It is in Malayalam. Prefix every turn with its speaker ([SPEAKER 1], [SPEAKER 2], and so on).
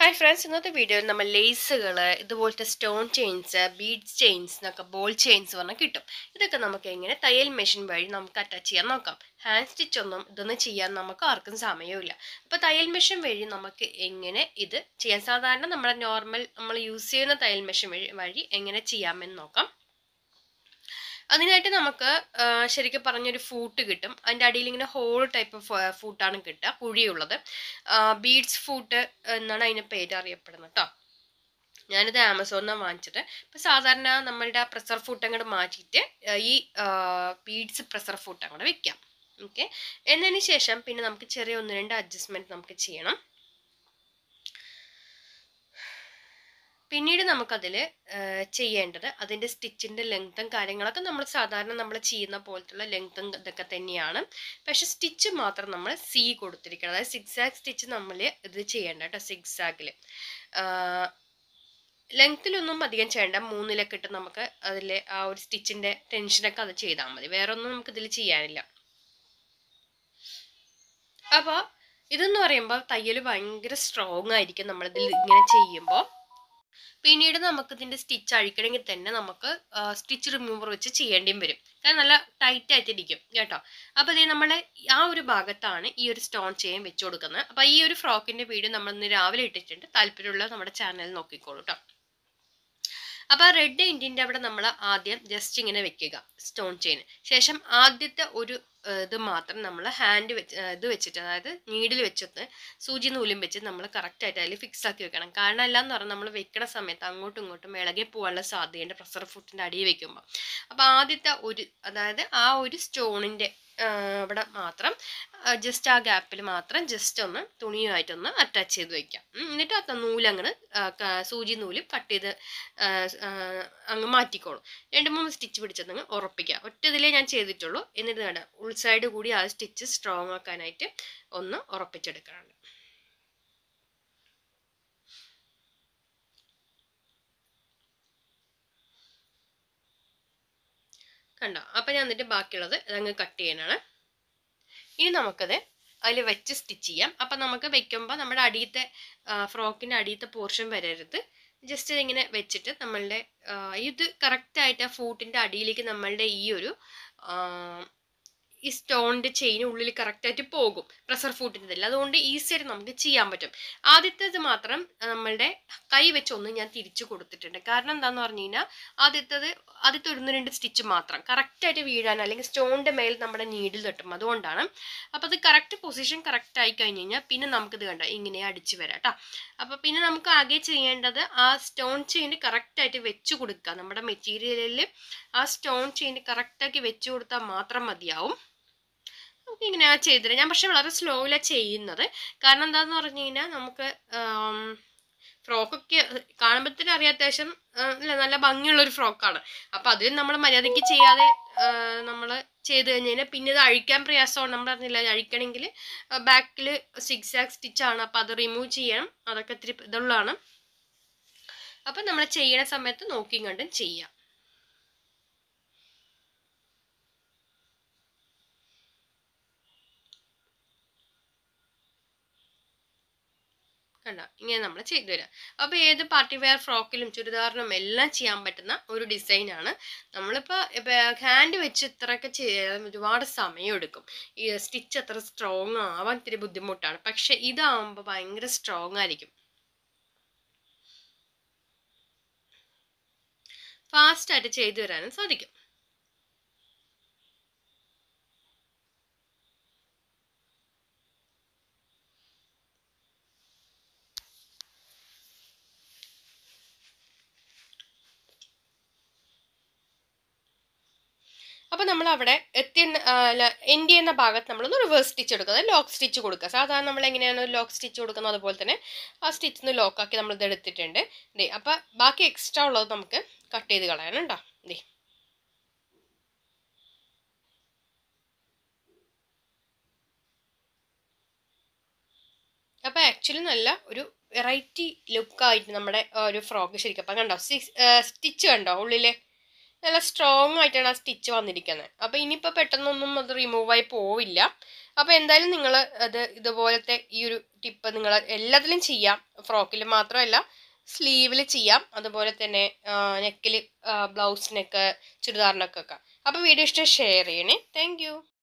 [SPEAKER 1] ഹായ് ഫ്രണ്ട്സ് ഇന്നത്തെ വീഡിയോയിൽ നമ്മൾ ലേസുകൾ ഇതുപോലത്തെ സ്റ്റോൺ ചെയിൻസ് ബീഡ്സ് ചെയിൻസ് എന്നൊക്കെ ബോൾ ചെയിൻസ് പറഞ്ഞാൽ കിട്ടും ഇതൊക്കെ നമുക്ക് എങ്ങനെ തയ്യൽ മെഷീൻ വഴി നമുക്ക് അറ്റാച്ച് ചെയ്യാൻ നോക്കാം ഹാൻഡ് സ്റ്റിച്ച് ഒന്നും ഇതൊന്നും ചെയ്യാൻ നമുക്ക് ആർക്കും സമയമില്ല അപ്പോൾ തയ്യൽ മെഷീൻ വഴി നമുക്ക് എങ്ങനെ ഇത് ചെയ്യാൻ സാധാരണ നമ്മുടെ നോർമൽ നമ്മൾ യൂസ് ചെയ്യുന്ന തയ്യൽ മെഷീൻ വഴി വഴി എങ്ങനെ ചെയ്യാമെന്ന് നോക്കാം അതിനായിട്ട് നമുക്ക് ആ, ശരിക്കും പറഞ്ഞൊരു ഫൂട്ട് കിട്ടും അതിൻ്റെ അടിയിൽ ഇങ്ങനെ ഹോൾ ടൈപ്പ് ഫൂട്ടാണ് കിട്ടുക കുഴിയുള്ളത് ബീഡ്സ് ഫൂട്ട് എന്നാണ് അതിൻ്റെ പേര് അറിയപ്പെടുന്നത് കേട്ടോ ഞാനിത് ആമസോണിൽ നിന്നാണ് വാങ്ങിച്ചത് ഇപ്പം സാധാരണ നമ്മളുടെ പ്രഷർ ഫുട്ട് അങ്ങോട്ട് മാറ്റിയിട്ട് ആ, ഈ ബീഡ്സ് പ്രഷർ ഫുട്ട് അങ്ങോട്ട് വെക്കാം ഓക്കെ എന്നതിന് ശേഷം പിന്നെ നമുക്ക് ചെറിയ ഒന്ന് രണ്ട് അഡ്ജസ്റ്റ്മെൻറ്റ് നമുക്ക് ചെയ്യണം പിന്നീട് നമുക്കതിൽ ചെയ്യേണ്ടത് അതിൻ്റെ സ്റ്റിച്ചിൻ്റെ ലെങ്ത്തും കാര്യങ്ങളൊക്കെ നമ്മൾ സാധാരണ നമ്മൾ ചെയ്യുന്ന പോലത്തുള്ള ലെങ്ത്തും ഇതൊക്കെ തന്നെയാണ് പക്ഷെ സ്റ്റിച്ച് മാത്രം നമ്മൾ സി കൊടുത്തിരിക്കണം അതായത് സിക്സ് ആഗ് സ്റ്റിച്ച് നമ്മൾ ഇത് ചെയ്യേണ്ട കേട്ടോ സിക്സ് ആഗിൽ ലെങ്ത്തിലൊന്നും അധികം ചെയ്യേണ്ട മൂന്നിലൊക്കെ ഇട്ട് നമുക്ക് അതിൽ ആ ഒരു സ്റ്റിച്ചിൻ്റെ ടെൻഷനൊക്കെ അത് ചെയ്താൽ മതി വേറെ ഒന്നും നമുക്ക് ഇതിൽ ചെയ്യാനില്ല അപ്പോൾ ഇതെന്ന് പറയുമ്പോൾ തയ്യൽ ഭയങ്കര സ്ട്രോങ് ആയിരിക്കും നമ്മളിതിൽ ഇങ്ങനെ ചെയ്യുമ്പോൾ പിന്നീട് നമുക്ക് ഇതിൻ്റെ സ്റ്റിച്ച് അഴിക്കണമെങ്കിൽ തന്നെ നമുക്ക് സ്റ്റിച്ച് റിമൂവർ വെച്ച് ചെയ്യേണ്ടിയും വരും കാരണം നല്ല ടൈറ്റ് ആയിട്ടിരിക്കും കേട്ടോ അപ്പോൾ ഇത് നമ്മൾ ആ ഒരു ഭാഗത്താണ് ഈ ഒരു സ്റ്റോൺ ചെയിൻ വെച്ച് കൊടുക്കുന്നത് അപ്പോൾ ഈ ഒരു ഫ്രോക്കിൻ്റെ വീഡിയോ നമ്മൾ ഇന്ന് രാവിലെ ഇട്ടിട്ടുണ്ട് താല്പര്യമുള്ള നമ്മുടെ ചാനൽ നോക്കിക്കോളൂ കേട്ടോ അപ്പോൾ റെഡ് ഇൻഡിൻ്റെ അവിടെ നമ്മൾ ആദ്യം ജസ്റ്റ് ഇങ്ങനെ വെക്കുക സ്റ്റോൺ ചെയിൻ ശേഷം ആദ്യത്തെ ഒരു ഏഹ്, ഇത് മാത്രം നമ്മൾ ഹാൻഡ് വെച്ച് ഏഹ്, ഇത് വെച്ചിട്ട് അതായത് നീഡിൽ വെച്ചിട്ട് സൂചി നൂലും വെച്ച് നമ്മൾ കറക്റ്റായിട്ട് അതിൽ ഫിക്സ് ആക്കി വെക്കണം കാരണം അല്ലാന്ന് പറഞ്ഞാൽ നമ്മൾ വെക്കണ സമയത്ത് അങ്ങോട്ടും ഇങ്ങോട്ടും ഇളകി പോകാനുള്ള സാധ്യതയുണ്ട് പ്രഷർ ഫുട്ടിൻ്റെ അടിയിൽ വെക്കുമ്പോൾ അപ്പോൾ ആദ്യത്തെ ഒരു അതായത് ആ ഒരു സ്റ്റോണിൻ്റെ അവിടെ മാത്രം ജസ്റ്റ് ആ ഗ്യാപ്പിൽ മാത്രം ജസ്റ്റ് ഒന്ന് തുണിയുമായിട്ടൊന്ന് അറ്റാച്ച് ചെയ്ത് വെക്കാം ഉം, എന്നിട്ട് ആ നൂലങ്ങ് സൂചി നൂല് കട്ട് ചെയ്ത് ആ, ആ, അങ്ങ് മാറ്റിക്കോളും രണ്ട് മൂന്ന് സ്റ്റിച്ച് പിടിച്ചതങ്ങ് ഉറപ്പിക്കുക ഒറ്റ ഇതിലേ ഞാൻ ചെയ്തിട്ടുള്ളൂ എന്നിട്ട് വേണ്ട ഉൾസൈഡ് കൂടി ആ സ്റ്റിച്ച് സ്ട്രോങ് ആക്കാനായിട്ട് ഒന്ന് ഉറപ്പിച്ചെടുക്കാനുണ്ട് കണ്ടോ അപ്പം ഞാൻ എന്നിട്ട് ബാക്കിയുള്ളത് അതങ്ങ് കട്ട് ചെയ്യാനാണ് ഇനി നമുക്കത് അതിൽ വെച്ച് സ്റ്റിച്ച് ചെയ്യാം അപ്പം നമുക്ക് വെക്കുമ്പോൾ നമ്മുടെ അടിയത്തെ ഫ്രോക്കിൻ്റെ അടിയത്തെ പോർഷൻ വരരുത് ജസ്റ്റ് ഇതിങ്ങനെ വെച്ചിട്ട് നമ്മളുടെ ആ, ഇത് കറക്റ്റായിട്ട് ആ ഫൂട്ടിൻ്റെ അടിയിലേക്ക് നമ്മളുടെ ഈ ഒരു ആ, ഈ സ്റ്റോണിൻ്റെ ചെയിൻ ഉള്ളിൽ കറക്റ്റായിട്ട് പോകും പ്രഷർ ഫൂട്ടിൻ്റെതല്ല അതുകൊണ്ട് ഈസി ആയിട്ട് നമുക്ക് ചെയ്യാൻ പറ്റും ആദ്യത്തേത് മാത്രം നമ്മളുടെ കൈ വെച്ച് ഒന്ന് ഞാൻ തിരിച്ചു കൊടുത്തിട്ടുണ്ട് കാരണം എന്താണെന്ന് പറഞ്ഞു കഴിഞ്ഞാൽ ആദ്യത്തേത് ആദ്യത്തെ ഒന്ന് രണ്ട് സ്റ്റിച്ച് മാത്രം കറക്റ്റായിട്ട് വീഴാൻ അല്ലെങ്കിൽ സ്റ്റോണിൻ്റെ മേൽ നമ്മുടെ നീഡിൽ തട്ടും അതുകൊണ്ടാണ് അപ്പോൾ അത് കറക്റ്റ് പൊസിഷൻ കറക്റ്റ് ആയി കഴിഞ്ഞ് കഴിഞ്ഞാൽ പിന്നെ നമുക്കിത് കണ്ട ഇങ്ങനെ അടിച്ച് വരാം കേട്ടോ അപ്പോൾ പിന്നെ നമുക്ക് ആകെ ചെയ്യേണ്ടത് ആ സ്റ്റോൺ ചെയിൻ കറക്റ്റായിട്ട് വെച്ച് കൊടുക്കുക നമ്മുടെ മെറ്റീരിയലിൽ ആ സ്റ്റോൺ ചെയിൻ കറക്റ്റാക്കി വെച്ച് കൊടുത്താൽ മാത്രം മതിയാവും നമുക്ക് ഇങ്ങനെ ചെയ്തിട്ട് ഞാൻ പക്ഷെ വളരെ സ്ലോയിലാണ് ചെയ്യുന്നത് കാരണം എന്താണെന്ന് പറഞ്ഞു കഴിഞ്ഞാൽ നമുക്ക് ഫ്രോക്കൊക്കെ കാണുമ്പോഴത്തേനും അറിയാം അത്യാവശ്യം ആ, ഇല്ല നല്ല ഭംഗിയുള്ളൊരു ഫ്രോക്കാണ് അപ്പോൾ അതിൽ നമ്മൾ മര്യാദയ്ക്ക് ചെയ്യാതെ നമ്മൾ ചെയ്ത് കഴിഞ്ഞ് കഴിഞ്ഞാൽ പിന്നെ ഇത് അഴിക്കാൻ പ്രയാസമാണ് നമ്മൾ അറിഞ്ഞില്ല അഴിക്കണമെങ്കിൽ ബാക്കിൽ സിക്സ് ആക്ക് സ്റ്റിച്ചാണ് അപ്പോൾ അത് റിമൂവ് ചെയ്യണം അതൊക്കെ ഇത്തിരി ഇതുള്ളതാണ് അപ്പം നമ്മൾ ചെയ്യണ സമയത്ത് നോക്കിയും കണ്ടും ചെയ്യാം കണ്ടോ ഇങ്ങനെ നമ്മൾ ചെയ്തു തരാം അപ്പോൾ ഏത് പാർട്ടി വെയർ ഫ്രോക്കിലും ചുരിദാറിനും എല്ലാം ചെയ്യാൻ പറ്റുന്ന ഒരു ഡിസൈനാണ് നമ്മളിപ്പോൾ ഇപ്പോൾ ഹാൻഡ് വെച്ച് ഇത്രയൊക്കെ ചെയ്യാൻ ഒരുപാട് സമയം എടുക്കും ഈ സ്റ്റിച്ച് അത്ര സ്ട്രോങ് ആവാൻ ഇത്തിരി ബുദ്ധിമുട്ടാണ് പക്ഷെ ഇതാവുമ്പോൾ ഭയങ്കര സ്ട്രോങ് ആയിരിക്കും ഫാസ്റ്റ് ആയിട്ട് ചെയ്തു തരാനും സാധിക്കും അപ്പോൾ നമ്മൾ അവിടെ എത്തി എൻഡ് ചെയ്യുന്ന ഭാഗത്ത് നമ്മളൊന്ന് റിവേഴ്സ് സ്റ്റിച്ച് എടുക്കുക അതായത് ലോക്ക് സ്റ്റിച്ച് കൊടുക്കുക സാധാരണ നമ്മൾ എങ്ങനെയാണ് ലോക്ക് സ്റ്റിച്ച് കൊടുക്കുന്നത് അതുപോലെ തന്നെ ആ സ്റ്റിച്ച് ഒന്ന് ലോക്കാക്കി നമ്മൾ ഇത് എടുത്തിട്ടുണ്ട് ദേ അപ്പോൾ ബാക്കി എക്സ്ട്രാ ഉള്ളത് നമുക്ക് കട്ട് ചെയ്ത് കളയണം കേട്ടോ ദേ അപ്പോൾ ആക്ച്വലി നല്ല ഒരു വെറൈറ്റി ലുക്കായിട്ട് നമ്മുടെ ആ ഒരു ഫ്രോക്ക് ശരിക്കും അപ്പം കണ്ടോ സ്റ്റിച്ച് കണ്ടോ ഉള്ളിലെ നല്ല സ്ട്രോങ് ആയിട്ടാണ് ആ സ്റ്റിച്ച് വന്നിരിക്കുന്നത് അപ്പോൾ ഇനിയിപ്പോൾ പെട്ടെന്നൊന്നും അത് റിമൂവ് ആയി പോവില്ല അപ്പോൾ എന്തായാലും നിങ്ങൾ അത് ഇതുപോലത്തെ ഈ ഒരു ടിപ്പ് നിങ്ങൾ എല്ലാത്തിലും ചെയ്യാം ഫ്രോക്കിൽ മാത്രമല്ല സ്ലീവിൽ ചെയ്യാം അതുപോലെ തന്നെ നെക്കിൽ ബ്ലൗസിനൊക്കെ ചുരിദാറിനൊക്കെ അപ്പോൾ വീഡിയോ ഇഷ്ടം ഷെയർ ചെയ്യണേ താങ്ക്